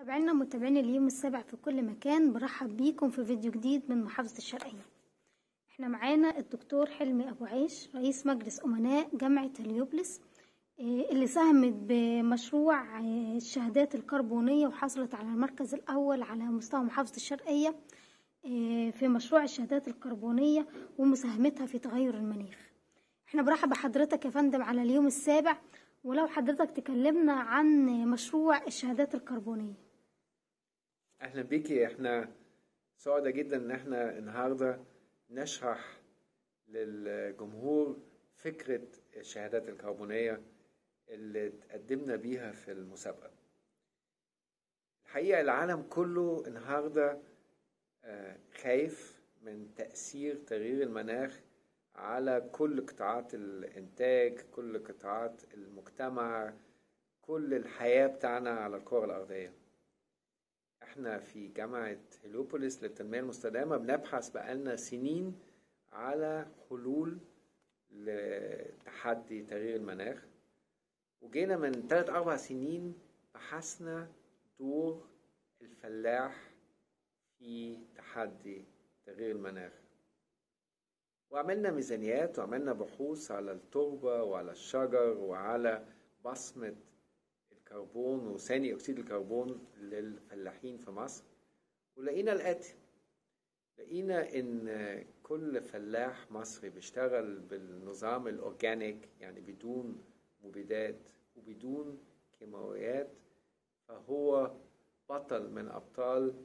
متابعينا متابعين اليوم السابع في كل مكان برحب بيكم في فيديو جديد من محافظة الشرقية احنا معانا الدكتور حلمي ابو عيش رئيس مجلس امناء جامعة هليوبلس إيه اللي ساهمت بمشروع إيه الشهادات الكربونية وحصلت على المركز الأول على مستوى محافظة الشرقية إيه في مشروع الشهادات الكربونية ومساهمتها في تغير المناخ احنا برحب بحضرتك يا فندم على اليوم السابع ولو حضرتك تكلمنا عن مشروع الشهادات الكربونية اهلا بيكي احنا سعداء جدا ان احنا النهارده نشرح للجمهور فكرة الشهادات الكربونية اللي تقدمنا بيها في المسابقة الحقيقة العالم كله النهاردة خايف من تأثير تغيير المناخ على كل قطاعات الإنتاج كل قطاعات المجتمع كل الحياة بتاعنا على الكرة الأرضية احنا في جامعة هيلوبوليس للتنمية المستدامة بنبحث بقالنا سنين على حلول لتحدي تغيير المناخ وجينا من ثلاث أربع سنين بحثنا دور الفلاح في تحدي تغيير المناخ وعملنا ميزانيات وعملنا بحوث على التربة وعلى الشجر وعلى بصمة الكربون وثاني أكسيد الكربون للفلاحين في مصر ولقينا الآتي لقينا إن كل فلاح مصري بيشتغل بالنظام الأورجانيك يعني بدون مبيدات وبدون كيماويات فهو بطل من أبطال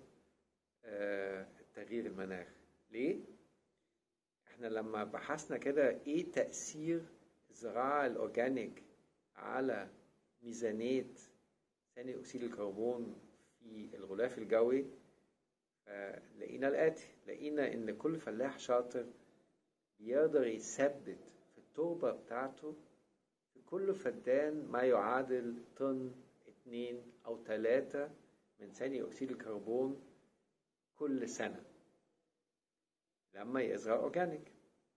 تغيير المناخ ليه؟ احنا لما بحثنا كده ايه تأثير الزراعة الأورجانيك على ميزانية ثاني أكسيد الكربون في الغلاف الجوي لقينا الآتي لقينا إن كل فلاح شاطر بيقدر يثبت في التربة بتاعته في كل فدان ما يعادل طن اتنين أو تلاتة من ثاني أكسيد الكربون كل سنة لما يزرع أورجانيك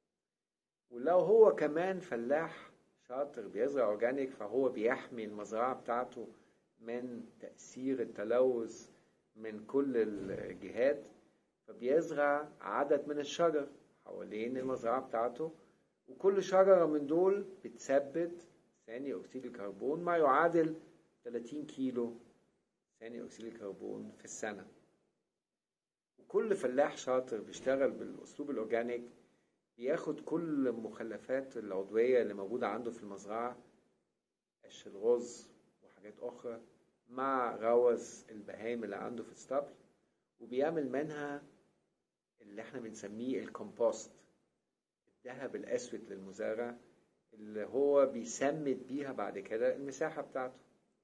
ولو هو كمان فلاح شاطر بيزرع أورجانيك فهو بيحمي المزرعة بتاعته من تأثير التلوث من كل الجهات فبيزرع عدد من الشجر حوالين المزرعة بتاعته وكل شجرة من دول بتثبت ثاني أكسيد الكربون ما يعادل 30 كيلو ثاني أكسيد الكربون في السنة وكل فلاح شاطر بيشتغل بالأسلوب الأورجانيك بياخد كل المخلفات العضوية اللي موجودة عنده في المزرعة قش الرز وحاجات أخرى مع روز البهايم اللي عنده في الاسطبل وبيعمل منها اللي احنا بنسميه الكومبوست الذهب الأسود للمزارع اللي هو بيسمد بيها بعد كده المساحة بتاعته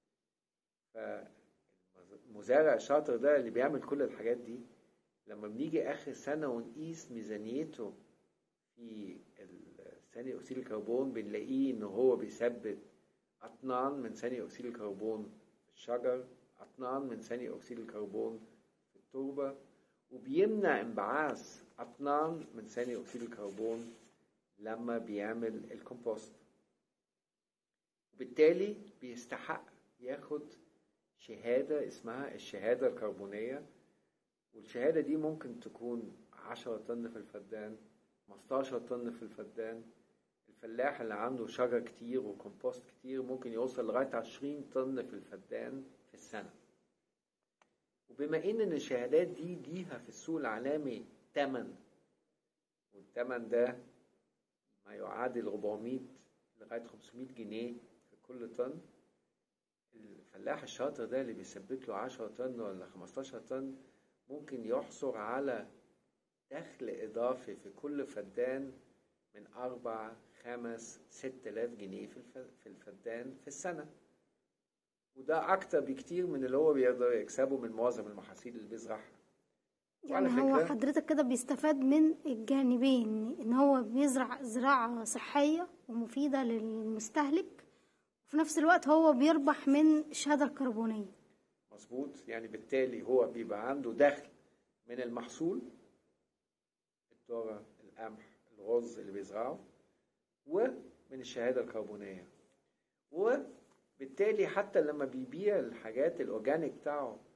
فالمزارع الشاطر ده اللي بيعمل كل الحاجات دي لما بنيجي آخر سنة ونقيس ميزانيته في ثاني أكسيد الكربون بنلاقيه إن هو بيثبت أطنان من ثاني أكسيد الكربون في الشجر أطنان من ثاني أكسيد الكربون في التربة وبيمنع انبعاث أطنان من ثاني أكسيد الكربون لما بيعمل الكومبوست وبالتالي بيستحق ياخد شهادة اسمها الشهادة الكربونية والشهادة دي ممكن تكون عشرة طن في الفدان 15 طن في الفدان الفلاح اللي عنده شجر كتير وكومبوست كتير ممكن يوصل لغاية 20 طن في الفدان في السنة وبما ان الشهادات دي ليها في السوق العالمي تمن والتمن ده ما يعادل 400 لغاية 500 جنيه في كل طن الفلاح الشاطر ده اللي بيثبت له 10 طن ولا 15 طن ممكن يحصل على دخل إضافي في كل فدان من أربع خمس ست آلاف جنيه في الفدان في السنة وده أكتر بكتير من اللي هو بيقدر يكسبه من معظم المحاصيل اللي بيزرعها يعني هو حضرتك كده بيستفاد من الجانبين إن هو بيزرع زراعة صحية ومفيدة للمستهلك وفي نفس الوقت هو بيربح من الشهادة الكربونية مظبوط يعني بالتالي هو بيبقى عنده دخل من المحصول الذرة القمح الرز اللي بيزرعه ومن الشهادة الكربونية وبالتالي حتى لما بيبيع الحاجات الأورجانيك بتاعه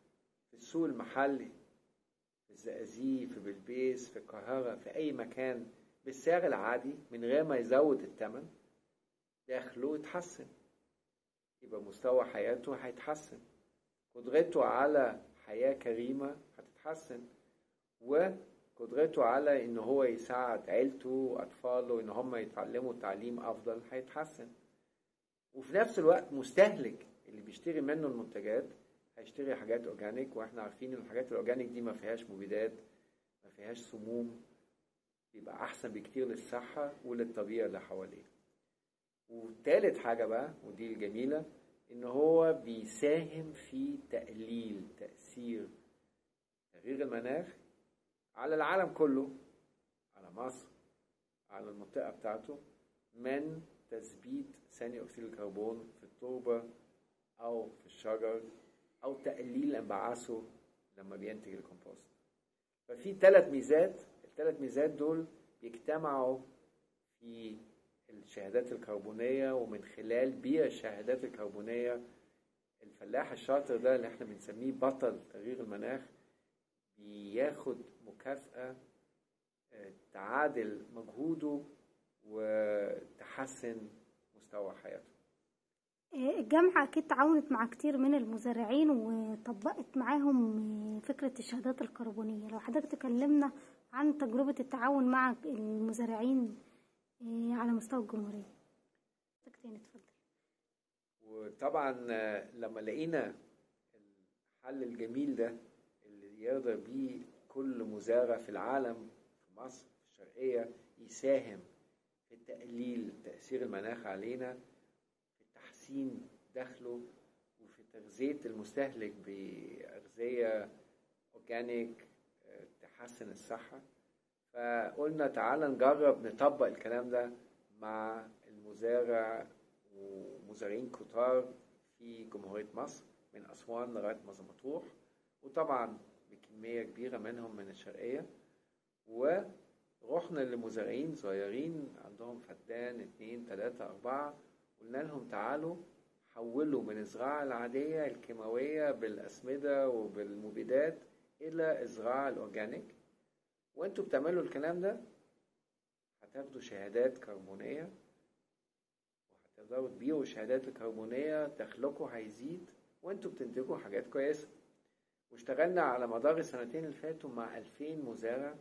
في السوق المحلي في الزقازيق في بلبيس في القاهرة في أي مكان بالسعر العادي من غير ما يزود الثمن دخله يتحسن يبقى مستوى حياته هيتحسن قدرته على حياة كريمة هتتحسن وقدرته على ان هو يساعد عيلته واطفاله ان هم يتعلموا تعليم افضل هيتحسن وفي نفس الوقت مستهلك اللي بيشتري منه المنتجات هيشتري حاجات اورجانيك واحنا عارفين ان الحاجات الاورجانيك دي ما فيهاش مبيدات ما فيهاش سموم يبقى احسن بكتير للصحة وللطبيعة اللي حواليه وتالت حاجة بقى ودي الجميلة ان هو بيساهم في تقليل تأثير تغيير المناخ على العالم كله على مصر على المنطقة بتاعته من تثبيت ثاني أكسيد الكربون في التربة أو في الشجر أو تقليل انبعاثه لما بينتج الكومبوست ففي ثلاث ميزات الثلاث ميزات دول بيجتمعوا في الشهادات الكربونية ومن خلال بيع الشهادات الكربونية الفلاح الشاطر ده اللي احنا بنسميه بطل تغيير المناخ بياخد مكافأة تعادل مجهوده وتحسن مستوى حياته الجامعة أكيد تعاونت مع كتير من المزارعين وطبقت معاهم فكرة الشهادات الكربونية لو حضرتك تكلمنا عن تجربة التعاون مع المزارعين على مستوى الجمهورية تاني اتفضل وطبعا لما لقينا الحل الجميل ده اللي يقدر بيه كل مزارع في العالم في مصر في الشرقية يساهم في تقليل تأثير المناخ علينا في تحسين دخله وفي تغذية المستهلك بأغذية أورجانيك تحسن الصحة فقلنا تعالى نجرب نطبق الكلام ده مع المزارع ومزارعين كتار في جمهورية مصر من أسوان لغاية مرسى مطروح وطبعا بكمية كبيرة منهم من الشرقية ورحنا لمزارعين صغيرين عندهم فدان اتنين تلاتة أربعة قلنا لهم تعالوا حولوا من الزراعة العادية الكيماوية بالأسمدة وبالمبيدات إلى الزراعة الأورجانيك وانتوا بتعملوا الكلام ده هتاخدوا شهادات كربونية وهتقدروا تبيعوا الشهادات الكربونية دخلكم هيزيد وانتوا بتنتجوا حاجات كويسة واشتغلنا على مدار السنتين اللي فاتوا مع 2000 مزارع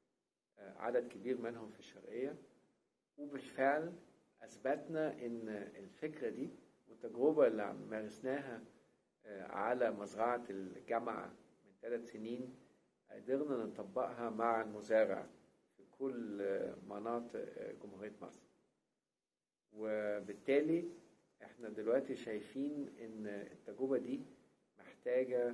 عدد كبير منهم في الشرقية وبالفعل أثبتنا إن الفكرة دي والتجربة اللي مارسناها على مزرعة الجامعة من ثلاث سنين قدرنا نطبقها مع المزارع في كل مناطق جمهورية مصر وبالتالي احنا دلوقتي شايفين ان التجربة دي محتاجة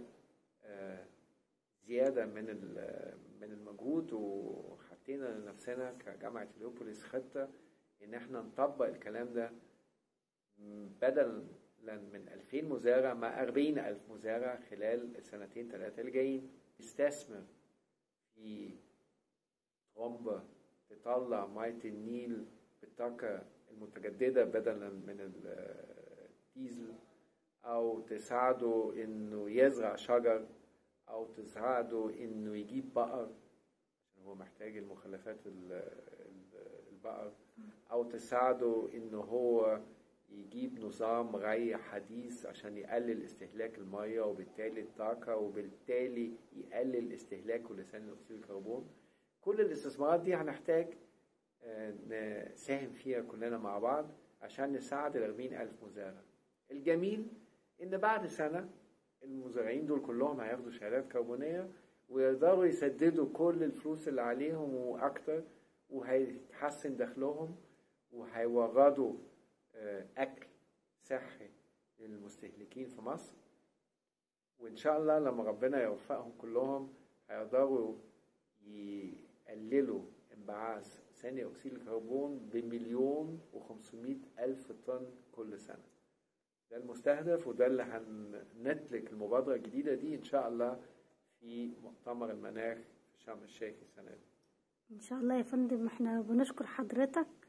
زيادة من من المجهود وحطينا لنفسنا كجامعة هليوبوليس خطة ان احنا نطبق الكلام ده بدل من 2000 مزارع مع 40 ألف مزارع خلال السنتين ثلاثة اللي جايين نستثمر في طرمبة تطلع مية النيل بالطاقة المتجددة بدلا من الديزل أو تساعده إنه يزرع شجر أو تساعده إنه يجيب بقر عشان هو محتاج المخلفات البقر أو تساعده إنه هو يجيب نظام ري حديث عشان يقلل استهلاك المية وبالتالي الطاقة وبالتالي يقلل استهلاكه لثاني أكسيد الكربون كل الاستثمارات دي هنحتاج نساهم فيها كلنا مع بعض عشان نساعد الأربعين ألف مزارع الجميل إن بعد سنة المزارعين دول كلهم هياخدوا شهادات كربونية ويقدروا يسددوا كل الفلوس اللي عليهم وأكتر وهيتحسن دخلهم وهيوردوا أكل صحي للمستهلكين في مصر وإن شاء الله لما ربنا يوفقهم كلهم هيقدروا يقللوا انبعاث ثاني أكسيد الكربون بمليون وخمسمائة ألف طن كل سنة ده المستهدف وده اللي هنتلك المبادرة الجديدة دي إن شاء الله في مؤتمر المناخ في شرم الشيخ السنة دي ان شاء الله يا فندم احنا بنشكر حضرتك